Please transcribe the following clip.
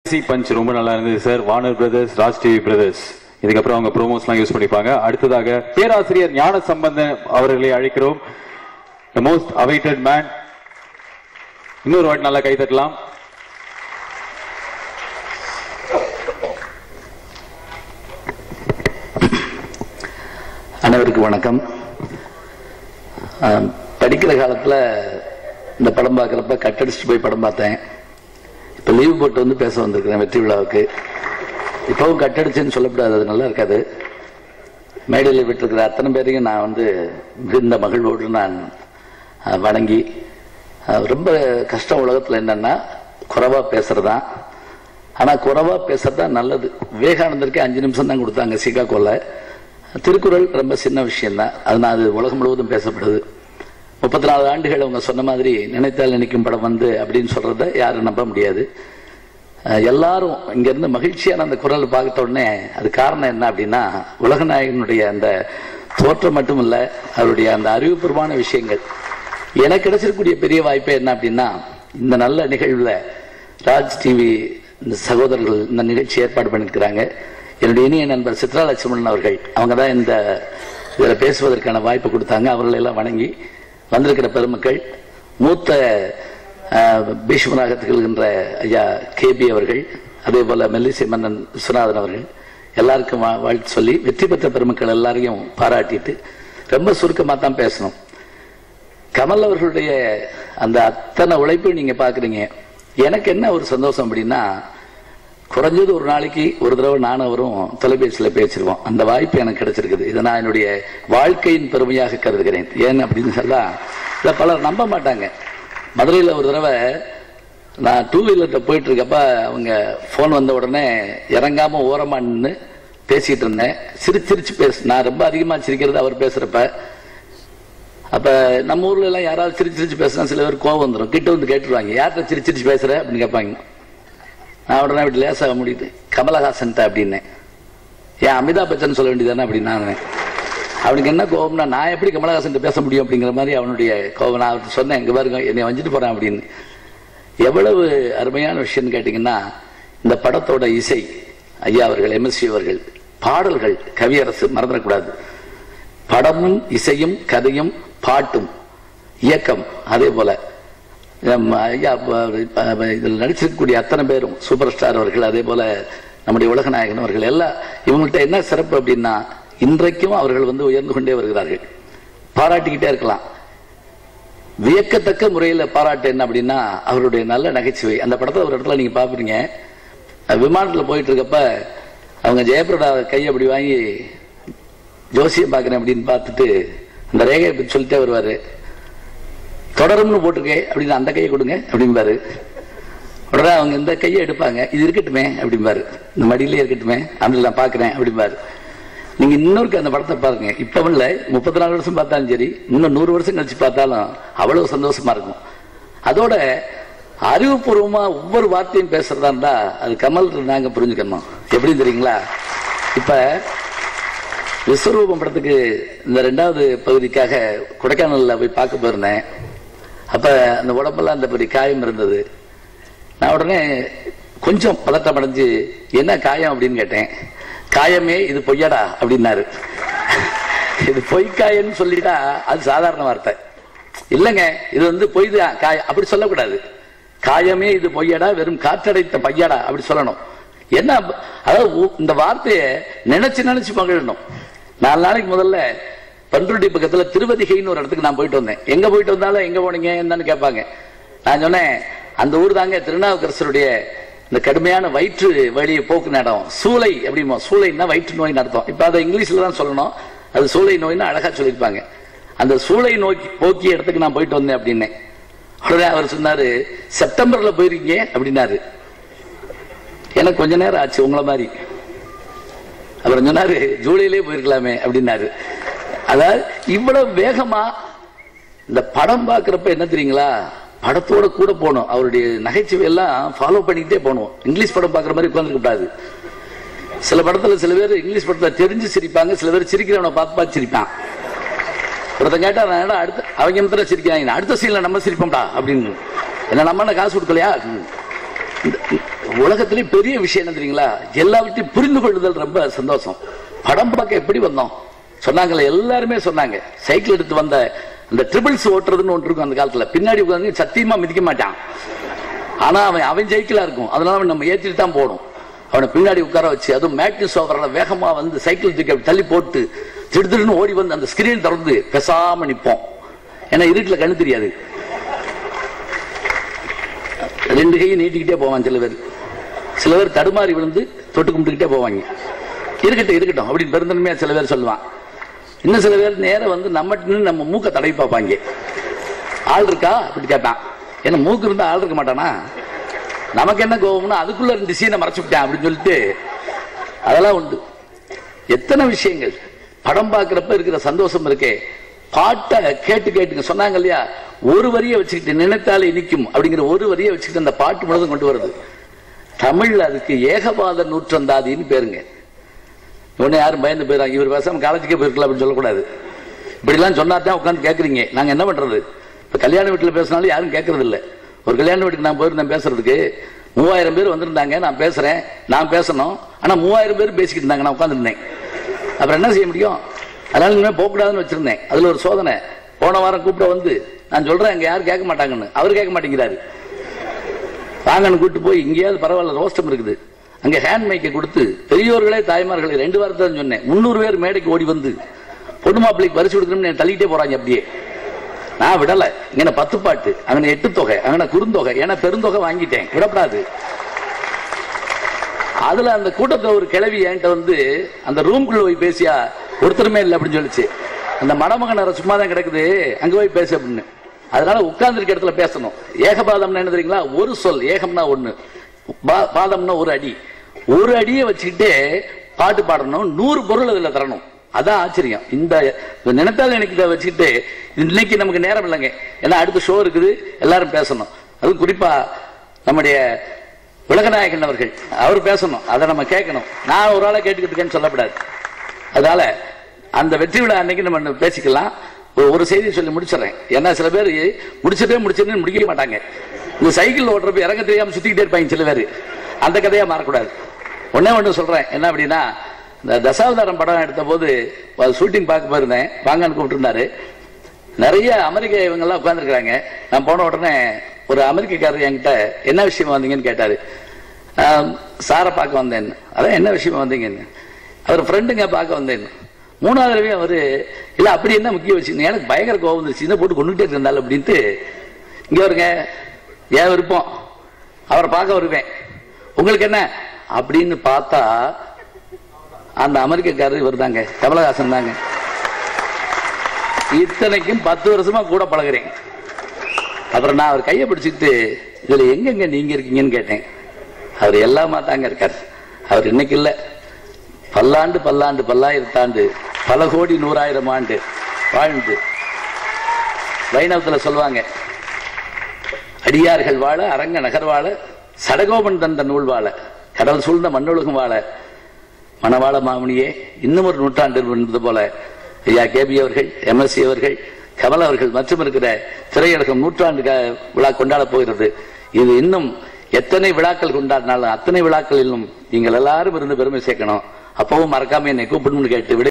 C punch ரொம்ப நல்லா இருந்தது sir Warner Brothers Raj TV brothers இதுக்கப்புறம் அவங்க ப்ரோமோஸ்லாம் யூஸ் பண்ணிப்பாங்க அடுத்ததாக பேராசிரியர் ஞான சம்பந்தன் அவர்களை அழைக்கிறோம் த மோஸ்ட் அவைட்டட் மேன் இன்னொரு வாட்டி நல்லா கை தட்டலாம் அனைவருக்கும் வணக்கம் ஆம், படிக்கிற காலத்தில் இந்த படம் பார்க்குறப்ப கட்டடிச்சுட்டு போய் படம் பார்த்தேன் இப்போ லீவு போட்டு வந்து பேச வந்திருக்கிறேன் வெற்றி விழாவுக்கு இப்போவும் கட்டடிச்சுன்னு சொல்லக்கூடாது அது நல்லா இருக்காது மேடையில் விட்டிருக்கிற அத்தனை பேரையும் நான் வந்து மிகுந்த மகிழ்வோடு நான் ஆ, வணங்கி ஆ, ரொம்ப கஷ்டம் உலகத்தில் என்னன்னா குறைவாக பேசுறது தான் ஆனால் குறைவாக பேசுறது தான் நல்லது விவேகானந்தருக்கு அஞ்சு நிமிஷம் தான் கொடுத்தாங்க சிகாகோல திருக்குறள் ரொம்ப சின்ன விஷயம்தான் அதனால் அது உலகம் முழுவதும் பேசப்படுது முப்பத்தி நாலு ஆண்டுகள் அவங்க சொன்ன மாதிரி நினைத்தால் நினைக்கும் படம் வந்து அப்படின்னு சொல்றத யாரும் நம்ப முடியாது அஹ் எல்லாரும் இங்கிருந்து மகிழ்ச்சியான அந்த குரலை பார்த்த உடனே அது காரணம் என்ன அப்படின்னா உலகநாயகனுடைய அந்த தோற்றம் மட்டும் இல்ல அவருடைய அந்த அறிவுபூர்வமான விஷயங்கள் எனக்கு கிடைச்சிருக்கக்கூடிய பெரிய வாய்ப்பு என்ன அப்படின்னா இந்த நல்ல நிகழ்வுல ராஜ் டிவி இந்த சகோதரர்கள் இந்த நிகழ்ச்சி ஏற்பாடு பண்ணியிருக்கிறாங்க என்னுடைய இனிய நண்பர் சித்ரா லட்சுமணன் அவர்கள் அவங்க தான் இந்த இதில் பேசுவதற்கான வாய்ப்பு கொடுத்தாங்க அவர்களை எல்லாம் வணங்கி வந்திருக்கிற பெருமக்கள் மூத்த ஆஹ், பீஷ்மராக திகழ்கின்ற ஐயா கேபி அவர்கள் அதே போல மெல்லிசை மன்னன் விஸ்வநாதன் அவர்கள் எல்லாருக்கும் வா- வாழ்த்து சொல்லி வெற்றி பெற்ற பெருமக்கள் எல்லாரையும் பாராட்டிட்டு ரொம்ப சுருக்கமாக தான் பேசணும் கமல் அவர்களுடைய அந்த அத்தனை உழைப்பையும் நீங்க பாக்குறீங்க எனக்கு என்ன ஒரு சந்தோஷம் அப்படின்னா குறைஞ்சது ஒரு நாளைக்கு ஒரு தடவை நானும் அவரும் தொலைபேசியில் பேசிடுவோம் அந்த வாய்ப்பு எனக்கு கிடைச்சிருக்குது இதை நான் என்னுடைய வாழ்க்கையின் பெருமையாக கருதுகிறேன் ஏன் அப்படின்னு சொன்னா இதை பலர் நம்ப மாட்டாங்க மதுரையில் ஒரு தடவை நான் டூ வீலர்கிட்ட போயிட்டு இருக்கப்ப அவங்க ஃபோன் வந்த உடனே இறங்காம ஓரமா நின்று பேசிட்டு இருந்தேன் சிரிச்சு சிரிச்சு பேசு நான் ரொம்ப அதிகமா சிரிக்கிறது அவர் பேசுறப்ப அப்ப நம்ம ஊர்ல எல்லாம் யாராவது சிரிச்சு சிரிச்சு பேசினா சில பேர் கோவம் வந்துடும் கிட்ட வந்து கேட்டுருவாங்க யார்கிட்ட சிரிச்சு சிரிச்சு பேசுற அப்படின்னு கேட்பாங்க நான் உடனே அப்படி லேசாக முடியுது கமலஹாசன்ட்ட அப்படின்னேன் ஏன் அமிதாப் பச்சன் சொல்ல வேண்டியதானே அப்படின்னு நான் அவனுக்கு என்ன கோபம்னா நான் எப்படி கமலஹாசன் பேச முடியும் அப்படிங்கிற மாதிரி அவனுடைய கோபம் நான் அவர்கிட்ட சொன்னேன் இங்க பாருங்க என்னை வஞ்சிட்டு போறேன் அப்படின்னு எவ்வளவு அருமையான விஷயம்னு கேட்டீங்கன்னா இந்த படத்தோட இசை ஐயா அவர்கள் எம்எஸ்சி அவர்கள் பாடல்கள் கவியரசு மறந்துடக்கூடாது படமும் இசையும் கதையும் பாட்டும் இயக்கம் அதே போல நம்ம ஐயா ப- ப- இதில் நடிச்சிருக்கக்கூடிய அத்தனை பேரும் சூப்பர் ஸ்டார் அவர்கள் அதே போல நம்முடைய உலகநாயகன் அவர்கள் எல்லாம் இவங்கள்ட்ட என்ன சிறப்பு அப்படின்னா இன்றைக்கும் அவர்கள் வந்து உயர்ந்து கொண்டே வருகிறார்கள் பாராட்டிக்கிட்டே இருக்கலாம் வியக்கத்தக்க முறையில் பாராட்டு என்ன அப்படின்னா அவருடைய நல்ல நகைச்சுவை அந்த படத்தை ஒரு இடத்துல நீங்க பாப்பீங்க விமானத்தில் போயிட்டு இருக்கப்ப அவங்க ஜெயபிரதா கையை அப்படி வாங்கி ஜோசியம் பார்க்குறேன் அப்படின்னு பார்த்துட்டு அந்த ரேகையை பற்றி சொல்லிட்டே வருவாரு தொடரும்னு போட்டிருக்கே அப்படின்னு அந்த கையை கொடுங்க அப்படிம்பாரு உடனே அவங்க இந்த கையை எடுப்பாங்க இது இருக்கட்டுமே அப்படிம்பாரு இந்த மடியிலே இருக்கட்டுமே அதில் நான் பார்க்குறேன் அப்படிம்பாரு நீங்க இன்னொருக்கு அந்த படத்தை பாருங்க இப்ப இல்ல முப்பத்தி நாலு வருஷம் பார்த்தாலும் சரி இன்னும் நூறு வருஷம் கழிச்சு பார்த்தாலும் அவ்வளவு சந்தோஷமா இருக்கும் அதோட அறிவுபூர்வமா ஒவ்வொரு வார்த்தையும் பேசுறதா இருந்தா அது கமல் நாங்க புரிஞ்சுக்கணும் எப்படி தெரியுங்களா இப்ப விஸ்வரூபம் படத்துக்கு இந்த ரெண்டாவது பகுதிக்காக கொடைக்கானல்ல போய் பார்க்க போயிருந்தேன் அப்ப அந்த உடம்பெல்லாம் அந்த பெரிய காயம் இருந்தது நான் உடனே கொஞ்சம் பதட்டம் அடைஞ்சு என்ன காயம் அப்படின்னு கேட்டேன் காயமே இது பொய்யாடா அப்படின்னாரு இது பொய்க்காயன்னு சொல்லிட்டா அது சாதாரண வார்த்தை இல்லைங்க இது வந்து பொய் தான் காயம் அப்படி சொல்லக்கூடாது காயமே இது பொய்யடா வெறும் காற்றடைத்த பையடா அப்படி சொல்லணும் என்ன அதாவது உ- இந்த வார்த்தையை நினைச்சு நினைச்சு மகிழணும் நாலு நாளைக்கு முதல்ல பன்ருட்டி பக்கத்துல திருவதிகைன்னு ஒரு இடத்துக்கு நான் போயிட்டு வந்தேன் எங்க போயிட்டு வந்தாலும் எங்க போனீங்க என்னன்னு கேட்பாங்க நான் சொன்னேன் அந்த ஊர் தாங்க திருநாவுக்கரசருடைய இந்த கடுமையான வயிற்று வழியை போக்கு இடம் சூளை அப்படிமோ சூளைன்னா வயிற்று நோய் நடத்தும் இப்ப அதை இங்கிலீஷ்ல தான் சொல்லணும் அது சூளை நோய்னு அழகா சொல்லியிருப்பாங்க அந்த சூளை நோக்கி போக்கிய இடத்துக்கு நான் போயிட்டு வந்தேன் அப்படின்னேன் உடனே அவர் சொன்னாரு செப்டம்பர்ல போயிருக்கீங்க அப்படின்னாரு எனக்கு கொஞ்ச நேரம் ஆச்சு உங்களை மாதிரி அப்புறம் சொன்னாரு ஜூலையிலே போயிருக்கலாமே அப்படின்னாரு அதாவது இவ்வளவு வேகமா இந்த படம் பார்க்கறப்ப என்ன தெரியுங்களா படத்தோட கூட போகணும் அவருடைய நகைச்சுவை எல்லாம் ஃபாலோ பண்ணிக்கிட்டே போகணும் இங்கிலீஷ் படம் பார்க்குற மாதிரி உட்காந்துருக்க கூடாது சில படத்துல சில பேர் இங்கிலீஷ் படத்துல தெரிஞ்சு சிரிப்பாங்க சில பேர் சிரிக்கிறவனை பார்த்து பார்த்து சிரிப்பான் ஒருத்தன் கேட்டா நான் என்னடா அடுத்த அவங்க மாத்திரம் சிரிக்கிறாங்க அடுத்த சீன்ல நம்ம சிரிப்போம்டா அப்படின்னு என்ன நம்ம என்ன காசு கொடுக்கலையா இந்த- உலகத்திலே பெரிய விஷயம் என்ன தெரியுங்களா எல்லாவற்றையும் புரிந்து கொள்ளுதல் ரொம்ப சந்தோஷம் படம் பார்க்க எப்படி வந்தோம் சொன்னாங்கல்ல எல்லாருமே சொன்னாங்க சைக்கிள் எடுத்து வந்த அந்த ட்ரிபிள்ஸ் ஓட்டுறதுன்னு ஒன்று இருக்கும் அந்த காலத்துல பின்னாடி உட்கார்ந்து சத்தியமா மிதிக்க மாட்டான் ஆனா அவன் அவன் ஜெயிக்கலா இருக்கும் அதனால அவன் நம்ம ஏற்றிட்டு தான் போகணும் அவனை பின்னாடி உட்கார வச்சு அதுவும் மேட்னிஸ் ஓவர்ல வேகமா வந்து சைக்கிள் தூக்கி அப்படி தள்ளி போட்டு திடுதிடுன்னு ஓடி வந்து அந்த ஸ்கிரீன் திறந்து பேசாம நிப்போம் ஏன்னா இருட்டுல கண்ணு தெரியாது ரெண்டு கையும் நீட்டிக்கிட்டே போவான் சில பேர் சில பேர் தடுமாறி விழுந்து தொட்டு கும்பிட்டுக்கிட்டே போவாங்க இருக்கட்டும் இருக்கட்டும் அப்படின்னு பெருந்தன்மையா சில பேர் சொல்லுவான் இன்னும் சில பேர் நேரம் வந்து நம்ம நம்ம மூக்க தடவி பார்ப்பாங்க ஆள் இருக்கா அப்படி கேட்பான் ஏன்னா மூக்கு இருந்தா ஆள் இருக்க மாட்டானா நமக்கு என்ன கோபம்னா அதுக்குள்ள ரெண்டு சீனை மறைச்சு விட்டேன் அப்படின்னு சொல்லிட்டு அதெல்லாம் உண்டு எத்தனை விஷயங்கள் படம் பார்க்கிறப்ப இருக்கிற சந்தோஷம் இருக்கே பாட்டை கேட்டு கேட்டுங்க சொன்னாங்க இல்லையா ஒரு வரியை வச்சுக்கிட்டு நினைத்தாலே இனிக்கும் அப்படிங்கிற ஒரு வரியை வச்சுக்கிட்டு அந்த பாட்டு முழுதும் கொண்டு வருது தமிழ்ல அதுக்கு ஏகபாத நூற்றந்தாதின்னு பேருங்க உடனே யாரும் பயந்து போயிடறாங்க இவர் பேசாம காலேஜுக்கே போயிருக்கலாம் அப்படின்னு சொல்லக்கூடாது இப்படிலாம் சொன்னா தான் உட்காந்து கேட்குறீங்க நாங்க என்ன பண்றது இப்ப கல்யாண வீட்டுல பேசினாலும் யாரும் கேட்கறது இல்ல ஒரு கல்யாண வீட்டுக்கு நான் போயிருந்தேன் பேசுறதுக்கு மூவாயிரம் பேர் வந்திருந்தாங்க நான் பேசுறேன் நான் பேசணும் ஆனா மூவாயிரம் பேர் பேசிக்கிட்டு இருந்தாங்க நான் உட்காந்துருந்தேன் அப்புறம் என்ன செய்ய முடியும் அதனால இனிமே போகக்கூடாதுன்னு வச்சிருந்தேன் அதுல ஒரு சோதனை போன வாரம் கூப்பிட வந்து நான் சொல்றேன் அங்க யாரும் கேட்க மாட்டாங்கன்னு அவர் கேட்க மாட்டேங்கிறாரு வாங்கன்னு கூட்டு போய் இங்கேயாவது பரவாயில்ல ரோஸ்டம் இருக்குது அங்க ஹேண்ட் மைக்கை கொடுத்து பெரியோர்களே தாய்மார்களே ரெண்டு வாரத்தை தான் சொன்னேன் முந்நூறு பேர் மேடைக்கு ஓடி வந்து பொண்ணு மாப்பிள்ளைக்கு பரிசு கொடுக்கணும்னு தள்ளிட்டே போறாங்க அப்படியே நான் விடல இங்க பத்து பாட்டு அங்கே எட்டு தொகை அங்கே குறுந்தொகை ஏன்னா பெருந்தொகை வாங்கிட்டேன் விடப்படாது அதுல அந்த கூட்டத்துல ஒரு கிழவி என்கிட்ட வந்து அந்த ரூம்குள்ள போய் பேசியா ஒருத்தருமே இல்லை அப்படின்னு சொல்லிச்சு அந்த மணமகன் அறை சும்மா தான் கிடக்குது அங்க போய் பேசு அப்படின்னு அதனால உட்கார்ந்துருக்க இடத்துல பேசணும் ஏகபாதம்னா என்ன தெரியுங்களா ஒரு சொல் ஏகம்னா ஒண்ணு பா- பாதம்னா ஒரு அடி ஒரு அடியை வச்சுக்கிட்டே பாட்டு பாடணும் நூறு பொருள் அதுல தரணும் அதான் ஆச்சரியம் இந்த நினைத்தால் எனக்கு இதை வச்சுக்கிட்டு இன்னைக்கு நமக்கு நேரம் இல்லைங்க ஏன்னா அடுத்த ஷோ இருக்குது எல்லாரும் பேசணும் அதுவும் குறிப்பா நம்முடைய உலகநாயகன் அவர்கள் அவர் பேசணும் அதை நம்ம கேட்கணும் நான் ஒரு ஆளை கேட்டுக்கிட்டு இருக்கேன்னு சொல்லக்கூடாது அதனால அந்த வெற்றி விழா அன்னைக்கு நம்ம பேசிக்கலாம் ஒரு- ஒரு செய்தி சொல்லி முடிச்சிடறேன் ஏன்னா சில பேர் முடிச்சிட்டே முடிச்சிட்டு முடிக்கவே மாட்டாங்க இந்த சைக்கிள் ஓட்டுறப்ப இறங்க தெரியாம சுத்திக்கிட்டே இருப்பாங்க சில பேர் அந்த கதையா மாறக்கூடாது ஒண்ணே ஒன்று சொல்றேன் என்ன அப்படின்னா இந்த தசாவதாரம் படம் எடுத்த போது ஷூட்டிங் பார்க்க போயிருந்தேன் வாங்கன்னு கூப்பிட்டுருந்தாரு நிறைய அமெரிக்க இவங்கெல்லாம் உட்காந்துருக்காங்க நான் போன உடனே ஒரு அமெரிக்கக்காரர் என்கிட்ட என்ன விஷயமா வந்தீங்கன்னு கேட்டாரு ஆம், சாரை பார்க்க வந்தேன் அதான் என்ன விஷயமா வந்தீங்கன்னு அவர் ஃப்ரெண்டுங்க பார்க்க வந்தேன் மூணாவது தடவை அவரு இல்ல அப்படி என்ன முக்கிய விஷயம் எனக்கு பயங்கர கோவம் வந்துருச்சு இதை போட்டு கொண்டுட்டே இருந்தாலும் அப்படின்ட்டு இங்க வருங்க ஏன் விருப்பம் அவரை பார்க்க வருவேன் உங்களுக்கு என்ன அப்படின்னு பார்த்தா அந்த அமெரிக்கக்காரர் இவர் தாங்க கமலஹாசன் தாங்க இத்தனைக்கும் பத்து வருஷமா கூட பழகுறேன் அப்புறம் நான் அவர் கையை பிடிச்சிட்டு இதுல எங்கெங்க நீங்க இருக்கீங்கன்னு கேட்டேன் அவர் எல்லாமா தாங்க இருக்கார் அவர் இன்னைக்கு இல்ல பல்லாண்டு பல்லாண்டு பல்லாயிரத்தாண்டு பல கோடி நூறாயிரம் ஆண்டு வாழ்ந்து வைணவத்துல சொல்லுவாங்க அடியார்கள் வாழ அரங்க நகர் வாழ சடகோபன் தந்த நூல் வாழ கடல் சூழ்ந்த மண்ணுலகம் வாழ மணவாள மாமணியே இன்னும் ஒரு நூற்றாண்டு என்பது போல ஐயா கேபி அவர்கள் எம்எஸ்சி அவர்கள் கமல் அவர்கள் மற்றும் இருக்கிற திரையுலகம் நூற்றாண்டு க- விழா கொண்டாடப் போகிறது இது இன்னும் எத்தனை விழாக்கள் கொண்டாடினாலும் அத்தனை விழாக்களிலும் நீங்கள் எல்லாரும் இருந்து பெருமை சேர்க்கணும் அப்பவும் மறக்காம என்னை கூப்பிடணும்னு கேட்டு விடை